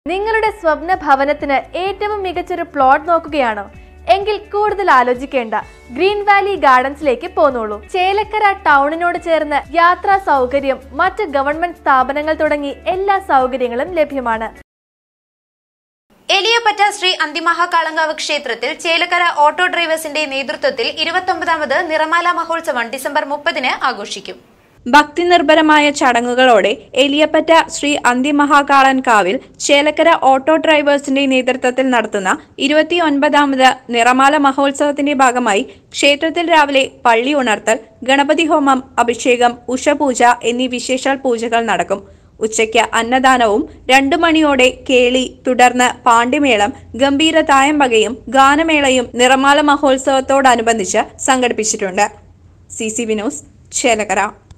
നിങ്ങളുടെ സ്വപ്ന ഭവനത്തിന് ഏറ്റവും മികച്ചൊരു പ്ലോട്ട് നോക്കുകയാണോ എങ്കിൽ കൂടുതൽ ആലോചിക്കേണ്ട ഗ്രീൻ വാലി ഗാർഡൻസിലേക്ക് പോന്നോളൂ ചേലക്കര ടൗണിനോട് ചേർന്ന് യാത്രാ സൗകര്യം മറ്റ് ഗവൺമെന്റ് സ്ഥാപനങ്ങൾ തുടങ്ങി എല്ലാ സൗകര്യങ്ങളും ലഭ്യമാണ് എലിയപ്പറ്റ ശ്രീ അന്തിമഹാകാളങ്കാവ് ക്ഷേത്രത്തിൽ ചേലക്കര ഓട്ടോ ഡ്രൈവേഴ്സിന്റെ നേതൃത്വത്തിൽ ഇരുപത്തൊമ്പതാമത് നിറമാല മഹോത്സവം ഡിസംബർ മുപ്പതിന് ആഘോഷിക്കും ഭക്തിനിർഭരമായ ചടങ്ങുകളോടെ എലിയപ്പറ്റ ശ്രീ അന്തിമഹാകാളൻ കാവിൽ ചേലക്കര ഓട്ടോ ഡ്രൈവേഴ്സിന്റെ നേതൃത്വത്തിൽ നടത്തുന്ന ഇരുപത്തിയൊൻപതാമത് നിറമാല മഹോത്സവത്തിന്റെ ഭാഗമായി ക്ഷേത്രത്തിൽ രാവിലെ പള്ളി ഉണർത്തൽ ഗണപതി ഹോമം അഭിഷേകം ഉഷപൂജ എന്നീ വിശേഷാൽ പൂജകൾ നടക്കും ഉച്ചയ്ക്ക് അന്നദാനവും രണ്ടു മണിയോടെ കേളി തുടർന്ന് പാണ്ഡിമേളം ഗംഭീര തായമ്പകയും ഗാനമേളയും നിറമാല മഹോത്സവത്തോടനുബന്ധിച്ച് സംഘടിപ്പിച്ചിട്ടുണ്ട് സി സി വിനോസ് ചേലക്കര